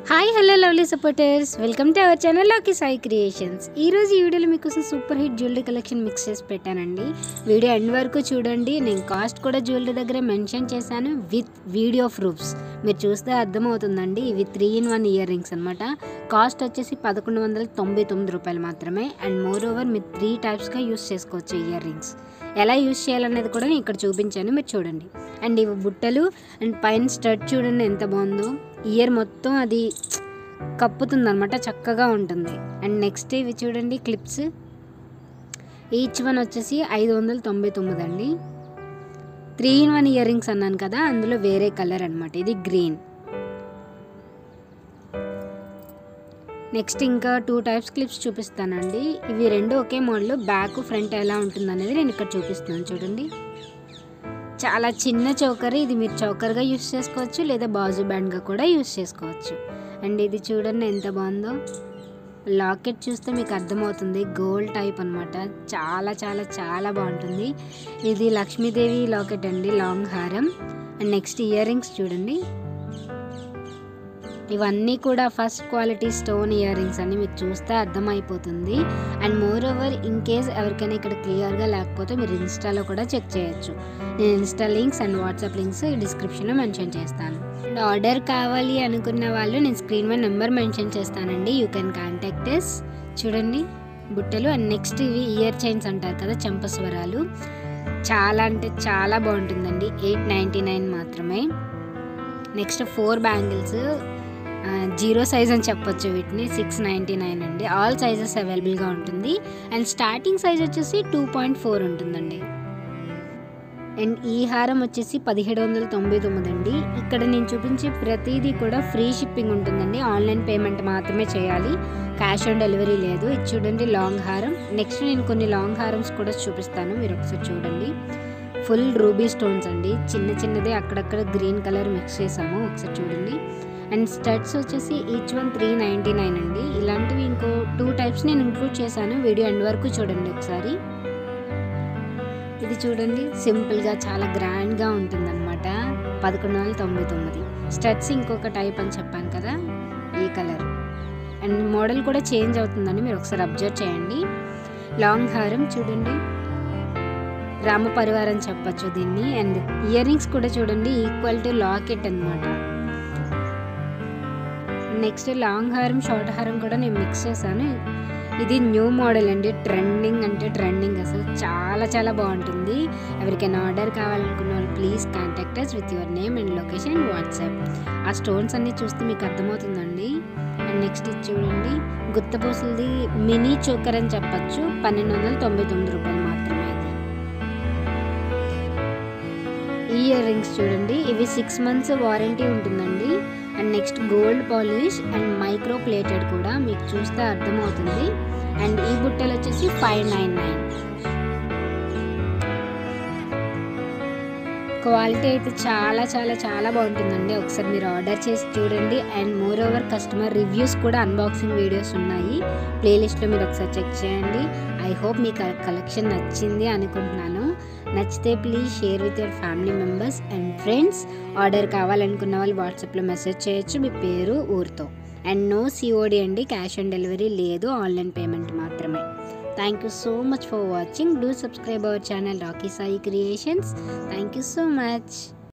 hi hello lovely supporters welcome to our channel లోకి Sai creations ఈ రోజు ఈ వీడియోలో మీకోసం super hit jewellery collection mix చేసి పెట్టానండి వీడియో ఎండ్ వరకు చూడండి నేను కాస్ట్ కూడా జ్యువెలరీ దగ్గర మెన్షన్ చేశాను విత్ వీడియో ప్రూఫ్స్ మీరు చూస్తే అర్థమవుతుందండి ఇవి three in one earrings అనమాట కాస్ట్ వచ్చేసి పదకొండు వందల తొంభై తొమ్మిది రూపాయలు మాత్రమే అండ్ మోర్ ఓవర్ మీరు త్రీ టైప్స్గా యూస్ చేసుకోవచ్చు ఇయర్ రింగ్స్ ఎలా యూస్ చేయాలనేది కూడా నేను ఇక్కడ చూపించాను మీరు చూడండి అండ్ ఇవి బుట్టలు అండ్ పైన స్టడ్ చూడండి ఎంత బాగుందో ఇయర్ మొత్తం అది కప్పుతుంది అనమాట చక్కగా ఉంటుంది అండ్ నెక్స్ట్ ఇవి చూడండి క్లిప్స్ ఈచ్ వన్ వచ్చేసి ఐదు వందల తొంభై తొమ్మిది అండి three in one earrings అన్నాను కదా అందులో వేరే కలర్ అనమాట ఇది గ్రీన్ నెక్స్ట్ ఇంకా టూ టైప్స్ క్లిప్స్ చూపిస్తానండి ఇవి రెండు ఒకే మోడల్ బ్యాక్ ఫ్రంట్ ఎలా ఉంటుంది అనేది నేను ఇక్కడ చూపిస్తున్నాను చూడండి చాలా చిన్న చౌకర్ ఇది మీరు చౌకర్గా యూస్ చేసుకోవచ్చు లేదా బాజు బ్యాండ్గా కూడా యూస్ చేసుకోవచ్చు అండ్ ఇది చూడండి ఎంత బాగుందో లాకెట్ చూస్తే మీకు అర్థమవుతుంది గోల్డ్ టైప్ అనమాట చాలా చాలా చాలా బాగుంటుంది ఇది లక్ష్మీదేవి లాకెట్ అండి లాంగ్ హారం అండ్ నెక్స్ట్ ఇయర్ రింగ్స్ చూడండి ఇవన్నీ కూడా first quality stone earrings అని మీకు చూస్తే అర్థమైపోతుంది and moreover in case ఎవరికైనా ఇక్కడ క్లియర్గా లేకపోతే మీరు ఇన్స్టాలో కూడా చెక్ చేయొచ్చు నేను insta links and WhatsApp links డిస్క్రిప్షన్లో మెన్షన్ చేస్తాను అండ్ ఆర్డర్ కావాలి అనుకున్న వాళ్ళు నేను స్క్రీన్ మీద నెంబర్ మెన్షన్ చేస్తానండి యూ కెన్ కాంటాక్ట్ ఎస్ చూడండి బుట్టలు అండ్ నెక్స్ట్ ఇవి ఇయర్ చైన్స్ అంటారు కదా చంపస్వరాలు చాలా అంటే చాలా బాగుంటుందండి ఎయిట్ నైంటీ నైన్ మాత్రమే next four bangles zero size అని చెప్పొచ్చు వీటిని సిక్స్ నైంటీ నైన్ అండి ఆల్ సైజెస్ అవైలబుల్గా ఉంటుంది అండ్ స్టార్టింగ్ సైజ్ వచ్చేసి టూ పాయింట్ ఫోర్ ఉంటుందండి అండ్ ఈ హారం వచ్చేసి పదిహేడు వందల తొంభై తొమ్మిది అండి ఇక్కడ నేను చూపించే ప్రతిదీ కూడా ఫ్రీ షిప్పింగ్ ఉంటుందండి ఆన్లైన్ పేమెంట్ మాత్రమే చేయాలి క్యాష్ ఆన్ డెలివరీ లేదు ఇది చూడండి లాంగ్ హారం నెక్స్ట్ నేను కొన్ని లాంగ్ హారమ్స్ కూడా చూపిస్తాను మీరు ఒకసారి చూడండి ఫుల్ రూబీ స్టోన్స్ అండి చిన్న చిన్నదే అక్కడక్కడ గ్రీన్ కలర్ మిక్స్ చేసాము ఒకసారి చూడండి అండ్ స్టడ్స్ వచ్చేసి each one three ninety nine అండి ఇలాంటివి ఇంకో టూ టైప్స్ నేను ఇంక్లూడ్ చేశాను వీడియో ఎండ్ వరకు చూడండి ఒకసారి ఇది చూడండి సింపుల్గా చాలా గ్రాండ్గా ఉంటుందన్నమాట పదకొండు వందల తొంభై తొమ్మిది స్టడ్స్ ఇంకొక టైప్ అని చెప్పాను కదా ఈ కలర్ అండ్ మోడల్ కూడా చేంజ్ అవుతుందని మీరు ఒకసారి అబ్జర్వ్ చేయండి లాంగ్ హారం చూడండి రామ పరివారం చెప్పచ్చు దీన్ని అండ్ ఇయర్ రింగ్స్ కూడా చూడండి ఈక్వల్ టు లాకెట్ అనమాట నెక్స్ట్ లాంగ్ హారం షార్ట్ హారం కూడా నేను మిక్స్ చేశాను ఇది న్యూ మోడల్ అండి ట్రెండింగ్ అంటే ట్రెండింగ్ అసలు చాలా చాలా బాగుంటుంది ఎవరికైనా ఆర్డర్ కావాలనుకున్న వాళ్ళు please contact us with your name and location and WhatsApp ఆ స్టోన్స్ అన్నీ చూస్తే మీకు అర్థమవుతుందండి అండ్ నెక్స్ట్ ఇది చూడండి గుత్తపూసలది మినీ చోకర్ అని చెప్పచ్చు పన్నెండు వందల తొంభై తొమ్మిది రూపాయలు మాత్రమే ఇది ఈ ఇయర్ రింగ్స్ చూడండి ఇవి సిక్స్ మంత్స్ వారంటీ ఉంటుందండి and next gold polish and micro plated కూడా మీకు చూస్తే అర్థమవుతుంది అండ్ ఈ బుట్టలు వచ్చేసి ఫైవ్ నైన్ నైన్ క్వాలిటీ అయితే చాలా చాలా చాలా బాగుంటుందండి ఒకసారి మీరు ఆర్డర్ చేసి చూడండి and moreover customer reviews కూడా అన్బాక్సింగ్ వీడియోస్ ఉన్నాయి ప్లేలిస్ట్లో మీరు ఒకసారి చెక్ చేయండి ఐ హోప్ మీకు కలెక్షన్ నచ్చింది అనుకుంటున్నాను నచ్చితే please share with your family members and friends order కావాలనుకున్న వాళ్ళు వాట్సాప్లో మెసేజ్ చేయొచ్చు మీ పేరు ఊరితో అండ్ నో సిఓడి అండి క్యాష్ ఆన్ డెలివరీ లేదు ఆన్లైన్ పేమెంట్ మాత్రమే thank you so much for watching do subscribe our channel Rocky Sai creations thank you so much